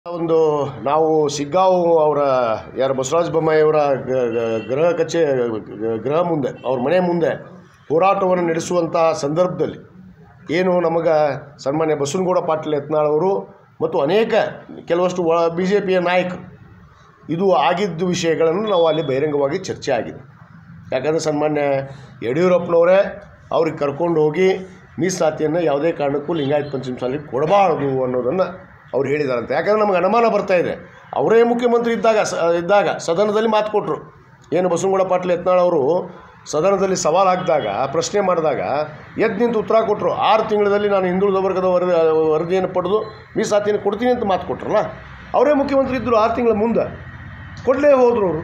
ಒಂದು ನಾವು ಸಿಗ್ಗಾಂವ್ ಅವರ ಯಾರು ಬಸವರಾಜ ಬೊಮ್ಮಾಯಿಯವರ ಗ- ಗ- ಗೃಹ ಕಚೇ ಗ- ಗೃಹ ಮುಂದೆ ಅವ್ರ ಮನೆ ಮುಂದೆ ಹೋರಾಟವನ್ನು ನಡೆಸುವಂಥ ಸಂದರ್ಭದಲ್ಲಿ ಏನು ನಮಗೆ ಸನ್ಮಾನ್ಯ ಬಸವನಗೌಡ ಪಾಟೀಲ್ ಯತ್ನಾಳ್ ಅವರು ಮತ್ತು ಅನೇಕ ಕೆಲವಷ್ಟು ಒಳ ಬಿ ಜೆ ಪಿಯ ನಾಯಕರು ಇದು ಆಗಿದ್ದ ವಿಷಯಗಳನ್ನು ನಾವು ಅಲ್ಲಿ ಬಹಿರಂಗವಾಗಿ ಚರ್ಚೆ ಆಗಿದೆ ಯಾಕಂದರೆ ಸನ್ಮಾನ್ಯ ಯಡಿಯೂರಪ್ಪನವರೇ ಅವ್ರಿಗೆ ಕರ್ಕೊಂಡು ಹೋಗಿ ಮೀಸಲಾತಿಯನ್ನು ಯಾವುದೇ ಕಾರಣಕ್ಕೂ ಲಿಂಗಾಯತ್ ಪಂಚಮ ಸಾಲಿಗೆ ಕೊಡಬಾರ್ದು ಅನ್ನೋದನ್ನು ಅವ್ರು ಹೇಳಿದಾರಂತೆ ಯಾಕಂದರೆ ನಮಗೆ ಅನುಮಾನ ಬರ್ತಾ ಇದೆ ಅವರೇ ಮುಖ್ಯಮಂತ್ರಿ ಇದ್ದಾಗ ಸ ಇದ್ದಾಗ ಸದನದಲ್ಲಿ ಮಾತು ಕೊಟ್ಟರು ಏನು ಬಸವನಗೌಡ ಪಾಟೀಲ್ ಯತ್ನಾಳ್ ಅವರು ಸದನದಲ್ಲಿ ಸವಾಲು ಹಾಕಿದಾಗ ಪ್ರಶ್ನೆ ಮಾಡಿದಾಗ ಎದ್ದು ನಿಂತು ಉತ್ತರ ಕೊಟ್ಟರು ಆರು ತಿಂಗಳಲ್ಲಿ ನಾನು ಹಿಂದುಳಿದ ವರ್ಗದ ವರದಿ ವರದಿಯನ್ನು ಪಡೆದು ಮೀಸಲಾತಿಯನ್ನು ಕೊಡ್ತೀನಿ ಅಂತ ಮಾತು ಕೊಟ್ರಲ್ಲ ಅವರೇ ಮುಖ್ಯಮಂತ್ರಿ ಇದ್ದರು ಆರು ತಿಂಗಳ ಮುಂದೆ ಕೊಡಲೇ ಹೋದರು ಅವರು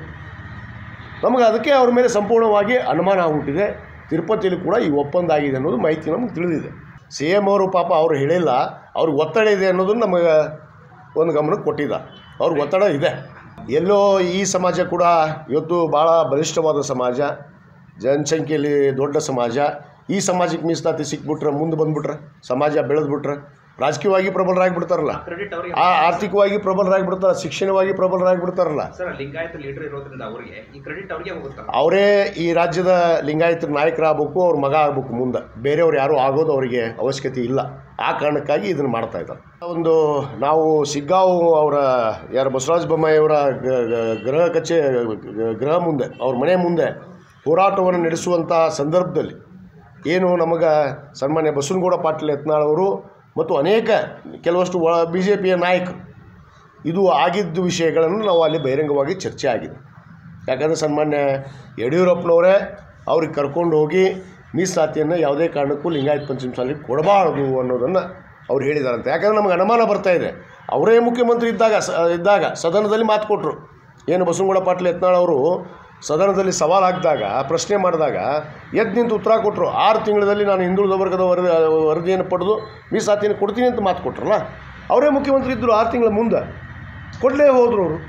ನಮಗೆ ಅದಕ್ಕೆ ಅವ್ರ ಮೇಲೆ ಸಂಪೂರ್ಣವಾಗಿ ಅನುಮಾನ ಆಗ್ಬಿಟ್ಟಿದೆ ತಿರುಪತಿಯಲ್ಲಿ ಕೂಡ ಈ ಒಪ್ಪಂದ ಆಗಿದೆ ಅನ್ನೋದು ಮಾಹಿತಿ ನಮಗೆ ತಿಳಿದಿದೆ ಸಿ ಎಮ್ ಅವರು ಪಾಪ ಅವ್ರು ಹೇಳಿಲ್ಲ ಅವ್ರಿಗೆ ಒತ್ತಡ ಇದೆ ಅನ್ನೋದನ್ನು ನಮಗೆ ಒಂದು ಗಮನಕ್ಕೆ ಕೊಟ್ಟಿದ್ದ ಅವ್ರಿಗೆ ಒತ್ತಡ ಇದೆ ಎಲ್ಲೋ ಈ ಸಮಾಜ ಕೂಡ ಇವತ್ತು ಭಾಳ ಬಲಿಷ್ಠವಾದ ಸಮಾಜ ಜನಸಂಖ್ಯೆಯಲ್ಲಿ ದೊಡ್ಡ ಸಮಾಜ ಈ ಸಮಾಜಕ್ಕೆ ಮೀಸಲಾತಿ ಸಿಕ್ಬಿಟ್ರೆ ಮುಂದೆ ಬಂದ್ಬಿಟ್ರೆ ಸಮಾಜ ಬೆಳೆದ್ಬಿಟ್ರೆ ರಾಜಕೀಯವಾಗಿ ಪ್ರಬಲರಾಗಿಬಿಡ್ತಾರಲ್ಲ ಕ್ರೆಡಿಟ್ ಅವರಿಗೆ ಆ ಆರ್ಥಿಕವಾಗಿ ಪ್ರಬಲರಾಗಿಬಿಡ್ತಾರೆ ಶಿಕ್ಷಣವಾಗಿ ಪ್ರಬಲರಾಗಿಬಿಡ್ತಾರಲ್ಲ ಸರ್ ಲಿಂಗಾಯತ ಲೀಡರ್ ಇರೋದ್ರಿಂದ ಅವರಿಗೆ ಈ ಕ್ರೆಡಿಟ್ ಅವರಿಗೆ ಹೋಗುತ್ತಲ್ಲ ಅವರೇ ಈ ರಾಜ್ಯದ ಲಿಂಗಾಯತರ ನಾಯಕರಾಗಬೇಕು ಅವ್ರ ಮಗ ಆಗಬೇಕು ಮುಂದೆ ಬೇರೆಯವ್ರು ಯಾರೂ ಆಗೋದು ಅವರಿಗೆ ಅವಶ್ಯಕತೆ ಇಲ್ಲ ಆ ಕಾರಣಕ್ಕಾಗಿ ಇದನ್ನು ಮಾಡ್ತಾ ಇದ್ದಾರೆ ಒಂದು ನಾವು ಸಿಗ್ಗಾಂವ್ ಅವರ ಯಾರು ಬಸವರಾಜ ಬೊಮ್ಮಾಯಿಯವರ ಗ- ಗ- ಗೃಹ ಕಚೇ ಗ- ಗೃಹ ಮುಂದೆ ಅವ್ರ ಮನೆ ಮುಂದೆ ಹೋರಾಟವನ್ನು ನಡೆಸುವಂಥ ಸಂದರ್ಭದಲ್ಲಿ ಏನು ನಮಗೆ ಸನ್ಮಾನ್ಯ ಬಸವನಗೌಡ ಪಾಟೀಲ್ ಯತ್ನಾಳ್ ಅವರು ಮತ್ತು ಅನೇಕ ಕೆಲವಷ್ಟು ಒಳ ಬಿ ಜೆ ಪಿಯ ನಾಯಕರು ಇದು ಆಗಿದ್ದ ವಿಷಯಗಳನ್ನು ನಾವು ಅಲ್ಲಿ ಬಹಿರಂಗವಾಗಿ ಚರ್ಚೆ ಆಗಿದೆ ಯಾಕಂದರೆ ಸನ್ಮಾನ್ಯ ಯಡಿಯೂರಪ್ಪನವರೇ ಅವ್ರಿಗೆ ಕರ್ಕೊಂಡು ಹೋಗಿ ಮೀಸಲಾತಿಯನ್ನು ಯಾವುದೇ ಕಾರಣಕ್ಕೂ ಲಿಂಗಾಯತ್ ಪಂಚಮ ಸಾಲಿಗೆ ಕೊಡಬಾರ್ದು ಅನ್ನೋದನ್ನು ಅವ್ರು ಹೇಳಿದಾರಂತೆ ಯಾಕಂದರೆ ನಮಗೆ ಅನುಮಾನ ಬರ್ತಾ ಇದೆ ಅವರೇ ಮುಖ್ಯಮಂತ್ರಿ ಇದ್ದಾಗ ಸ ಇದ್ದಾಗ ಸದನದಲ್ಲಿ ಮಾತು ಕೊಟ್ಟರು ಏನು ಬಸವನಗೌಡ ಪಾಟೀಲ್ ಯತ್ನಾಳ್ ಅವರು ಸದನದಲ್ಲಿ ಸವಾಲು ಹಾಕಿದಾಗ ಪ್ರಶ್ನೆ ಮಾಡಿದಾಗ ಎದ್ದು ನಿಂತು ಉತ್ತರ ಕೊಟ್ಟರು ಆರು ತಿಂಗಳಲ್ಲಿ ನಾನು ಹಿಂದುಳಿದ ವರ್ಗದ ವರದಿ ವರದಿಯನ್ನು ಪಡೆದು ಮೀಸಲಾತಿಯನ್ನು ಕೊಡ್ತೀನಿ ಅಂತ ಮಾತು ಕೊಟ್ರಲ್ಲ ಅವರೇ ಮುಖ್ಯಮಂತ್ರಿ ಇದ್ದರು ಆರು ತಿಂಗಳ ಮುಂದೆ ಕೊಡಲೇ ಹೋದರು ಅವರು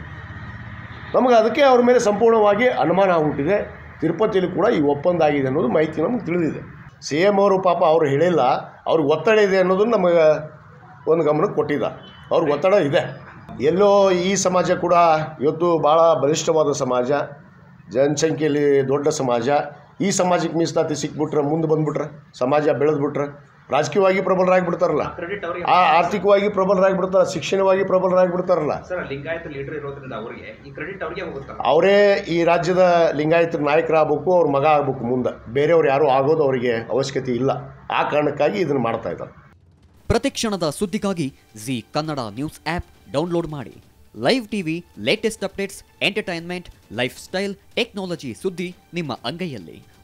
ನಮಗೆ ಅದಕ್ಕೆ ಅವ್ರ ಮೇಲೆ ಸಂಪೂರ್ಣವಾಗಿ ಅನುಮಾನ ಆಗ್ಬಿಟ್ಟಿದೆ ತಿರುಪತಿಯಲ್ಲಿ ಕೂಡ ಈ ಒಪ್ಪಂದ ಆಗಿದೆ ಅನ್ನೋದು ಮಾಹಿತಿ ನಮಗೆ ತಿಳಿದಿದೆ ಸಿ ಎಮ್ ಅವರು ಪಾಪ ಅವ್ರು ಹೇಳಿಲ್ಲ ಅವ್ರಿಗೆ ಒತ್ತಡ ಇದೆ ಅನ್ನೋದನ್ನು ನಮಗೆ ಒಂದು ಗಮನಕ್ಕೆ ಕೊಟ್ಟಿದ್ದ ಅವ್ರಿಗೆ ಒತ್ತಡ ಇದೆ ಎಲ್ಲೋ ಈ ಸಮಾಜ ಕೂಡ ಇವತ್ತು ಭಾಳ ಬಲಿಷ್ಠವಾದ ಸಮಾಜ ಜನಸಂಖ್ಯೆಯಲ್ಲಿ ದೊಡ್ಡ ಸಮಾಜ ಈ ಸಮಾಜಕ್ಕೆ ಮೀಸಲಾತಿ ಸಿಕ್ಬಿಟ್ರೆ ಮುಂದೆ ಬಂದ್ಬಿಟ್ರೆ ಸಮಾಜ ಬೆಳೆದ್ಬಿಟ್ರೆ ರಾಜಕೀಯವಾಗಿ ಪ್ರಬಲರಾಗಿಬಿಡ್ತಾರಲ್ಲ ಕ್ರೆಡಿಟ್ ಅವರಿಗೆ ಆ ಆರ್ಥಿಕವಾಗಿ ಪ್ರಬಲರಾಗಿಬಿಡ್ತಾರೆ ಶಿಕ್ಷಣವಾಗಿ ಪ್ರಬಲರಾಗಿಬಿಡ್ತಾರಲ್ಲ ಸರ್ ಲಿಂಗಾಯತ ಲೀಡರ್ ಇರೋದ್ರಿಂದ ಅವರಿಗೆ ಈ ಕ್ರೆಡಿಟ್ ಅವರಿಗೆ ಹೋಗುತ್ತಲ್ಲ ಅವರೇ ಈ ರಾಜ್ಯದ ಲಿಂಗಾಯತರ ನಾಯಕರಾಗಬೇಕು ಅವ್ರ ಮಗ ಆಗಬೇಕು ಮುಂದೆ ಬೇರೆಯವ್ರು ಯಾರೂ ಆಗೋದು ಅವರಿಗೆ ಅವಶ್ಯಕತೆ ಇಲ್ಲ ಆ ಕಾರಣಕ್ಕಾಗಿ ಇದನ್ನು ಮಾಡ್ತಾ ಇದ್ದಾರೆ ಪ್ರತಿಕ್ಷಣದ ಸುದ್ದಿಗಾಗಿ Zee Kannada news app download ಮಾಡಿ live TV latest updates entertainment lifestyle technology ಸುದ್ದಿ ನಿಮ್ಮ ಅಂಗೈಯಲ್ಲಿ